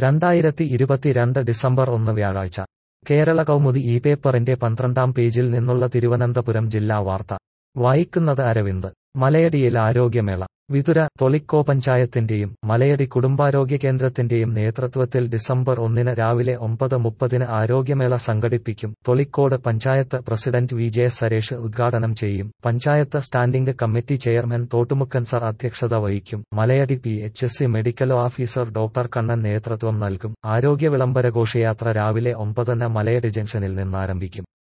രണ്ടായിരത്തി ഇരുപത്തിരണ്ട് ഡിസംബർ ഒന്ന് വ്യാഴാഴ്ച കേരള കൗമുദി ഈ പേപ്പറിന്റെ പന്ത്രണ്ടാം പേജിൽ നിന്നുള്ള തിരുവനന്തപുരം ജില്ലാ വാർത്ത വായിക്കുന്നത് അരവിന്ദ് മലയടിയിൽ ആരോഗ്യമേള വിതുര തൊളിക്കോ പഞ്ചായത്തിന്റെയും മലയടി കുടുംബാരോഗ്യ കേന്ദ്രത്തിന്റെയും നേതൃത്വത്തിൽ ഡിസംബർ ഒന്നിന് രാവിലെ ഒമ്പത് മുപ്പതിന് ആരോഗ്യമേള സംഘടിപ്പിക്കും Tholicode panchayat president V J Saresh ഉദ്ഘാടനം ചെയ്യും panchayat standing committee chairman Thottumukkan sir അധ്യക്ഷത വഹിക്കും Malayadi P H S C medical officer doctor Kannan നേതൃത്വം നൽകും ആരോഗ്യ വിളംബര ഘോഷയാത്ര രാവിലെ ഒമ്പതിന് മലയടി ജംഗ്ഷനിൽ നിന്നാരംഭിക്കും